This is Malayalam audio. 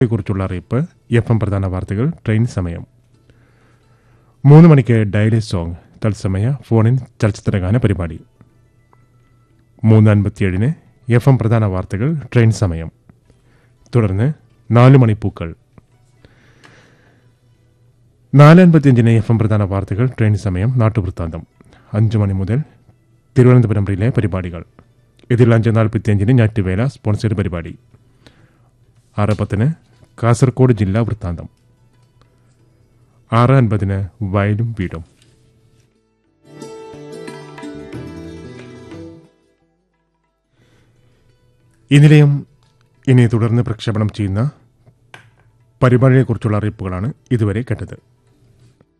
കുറിച്ചുള്ള അറിയിപ്പ് എഫ് എം പ്രധാന വാർത്തകൾ ട്രെയിൻ സമയം മൂന്ന് മണിക്ക് ഡയറി സോങ് തത്സമയ ഫോണിൻ ചലച്ചിത്രഗാന പരിപാടി മൂന്ന് അൻപത്തിയേഴിന് എഫ് എം പ്രധാന വാർത്തകൾ ട്രെയിൻ സമയം തുടർന്ന് നാല് മണിപ്പൂക്കൾ നാല് അൻപത്തിയഞ്ചിന് എഫ് എം പ്രധാന വാർത്തകൾ ട്രെയിൻ സമയം നാട്ടുവൃത്താന്തം അഞ്ചു മണി മുതൽ തിരുവനന്തപുരം റിലേ പരിപാടികൾ ഇതിൽ അഞ്ച് നാൽപ്പത്തിയഞ്ചിന് ഞാറ്റുവേല സ്പോൺസർ പരിപാടി ആറ് പത്തിന് കാസർഗോഡ് ജില്ലാ വൃത്താന്തം ആറ് അൻപതിന് വയലും വീടും ഈ നിലയം ഇനി തുടർന്ന് പ്രക്ഷേപണം ചെയ്യുന്ന പരിപാടിയെക്കുറിച്ചുള്ള അറിയിപ്പുകളാണ് ഇതുവരെ കേട്ടത്